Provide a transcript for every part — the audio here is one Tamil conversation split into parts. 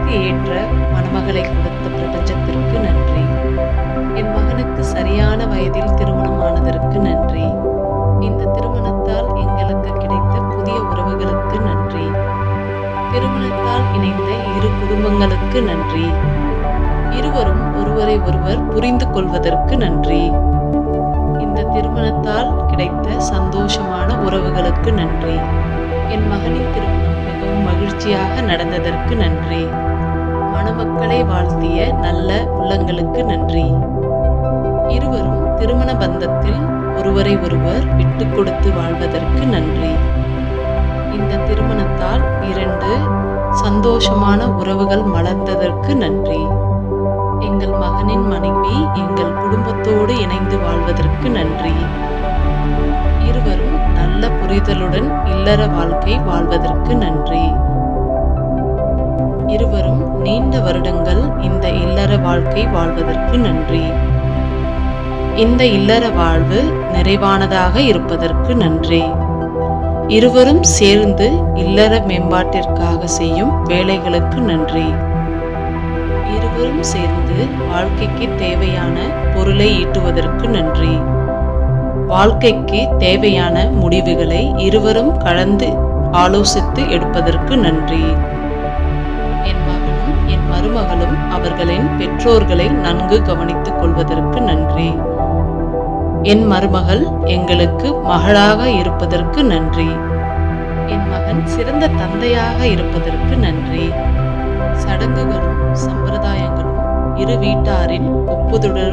மகனுக்கு ஏற்ற மணமகளை கொடுத்த பிரபஞ்சத்திற்கு நன்றி என் மகனுக்கு சரியான வயதில் திருமணம் ஆனதற்கு நன்றி இந்த திருமணத்தால் எங்களுக்கு கிடைத்த புதிய உறவுகளுக்கு நன்றி திருமணத்தால் இணைந்த இரு குடும்பங்களுக்கு நன்றி இருவரும் ஒருவரை ஒருவர் புரிந்து கொள்வதற்கு நன்றி இந்த திருமணத்தால் கிடைத்த சந்தோஷமான உறவுகளுக்கு நன்றி என் மகனின் திருமணம் மிகவும் மகிழ்ச்சியாக நடந்ததற்கு நன்றி மணமக்களை வாழ்த்திய நல்ல உள்ளங்களுக்கு நன்றி இருவரும் திருமண பந்தத்தில் ஒருவரை ஒருவர் விட்டு கொடுத்து வாழ்வதற்கு நன்றி இந்த திருமணத்தால் இரண்டு சந்தோஷமான உறவுகள் மலர்ந்ததற்கு நன்றி எங்கள் மகனின் மனைவி எங்கள் குடும்பத்தோடு இணைந்து வாழ்வதற்கு நன்றி இருவரும் நல்ல புரிதலுடன் இல்லற வாழ்க்கை வாழ்வதற்கு நன்றி இருவரும் நீண்ட வருடங்கள் இந்த இல்லற வாழ்க்கை வாழ்வதற்கு நன்றி இந்த இல்லற வாழ்வு நிறைவானதாக இருப்பதற்கு நன்றி இருவரும் சேர்ந்து இல்லற மேம்பாட்டிற்காக செய்யும் வேலைகளுக்கு நன்றி இருவரும் சேர்ந்து வாழ்க்கைக்கு தேவையான பொருளை ஈட்டுவதற்கு நன்றி வாழ்க்கைக்கு தேவையான முடிவுகளை இருவரும் கலந்து ஆலோசித்து எடுப்பதற்கு நன்றி என் மகனும் என் மருமகளும் அவர்களின் பெற்றோர்களை நன்கு கவனித்துக் கொள்வதற்கு நன்றி என் மருமகள் எங்களுக்கு மகளாக இருப்பதற்கு நன்றி என் மகன் சிறந்த தந்தையாக இருப்பதற்கு நன்றி சடங்குகளும் சம்பிரதாயங்களும் இரு வீட்டாரின் ஒப்புதலுடன்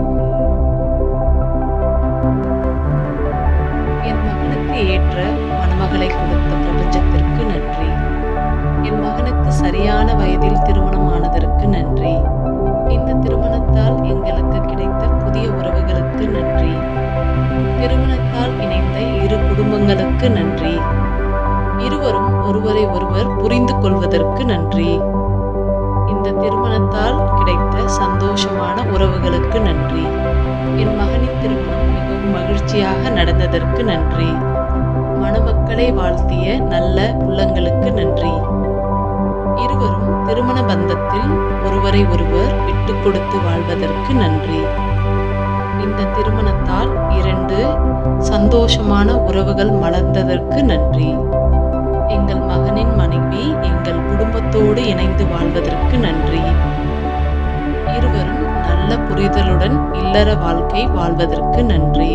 என் மகனுக்கு ஏற்ற மணமகளை கொடுத்த பிரபஞ்சத்திற்கு நன்றி என் மகனுக்கு சரியான வயதில் திருமணம் ஆனதற்கு நன்றி இந்த திருமணத்தால் எங்களுக்கு கிடைத்த புதிய உறவுகளுக்கு நன்றி திருமணத்தால் இணைந்த இரு குடும்பங்களுக்கு நன்றி இருவரும் ஒருவரை ஒருவர் புரிந்து கொள்வதற்கு நன்றி இந்த திருமணத்தால் கிடைத்த சந்தோஷமான உறவுகளுக்கு நன்றி என் மகனின் திருமணம் மிகவும் மகிழ்ச்சியாக நடந்ததற்கு நன்றி மணமக்களை வாழ்த்திய நல்ல உள்ளங்களுக்கு நன்றி இருவரும் திருமண பந்தத்தில் ஒருவரை ஒருவர் விட்டு கொடுத்து வாழ்வதற்கு நன்றி இந்த திருமணத்தால் இரண்டு சந்தோஷமான உறவுகள் மலர்ந்ததற்கு நன்றி எங்கள் மகனின் மனைவி எங்கள் குடும்பத்தோடு இணைந்து வாழ்வதற்கு நன்றி இருவரும் நல்ல புரிதலுடன் இல்லற வாழ்க்கை வாழ்வதற்கு நன்றி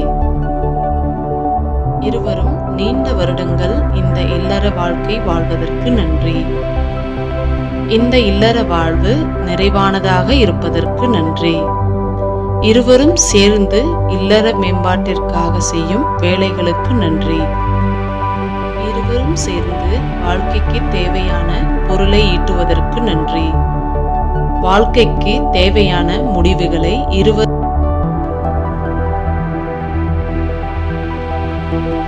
இருவரும் நீண்ட வருடங்கள் இந்த இல்லற வாழ்க்கை வாழ்வதற்கு நன்றி இந்த இல்லற வாழ்வு நிறைவானதாக இருப்பதற்கு நன்றி இருவரும் சேர்ந்து இல்லற மேம்பாட்டிற்காக செய்யும் வேலைகளுக்கு நன்றி இருவரும் சேர்ந்து வாழ்க்கைக்கு தேவையான பொருளை ஈட்டுவதற்கு நன்றி வாழ்க்கைக்கு தேவையான முடிவுகளை இருவர்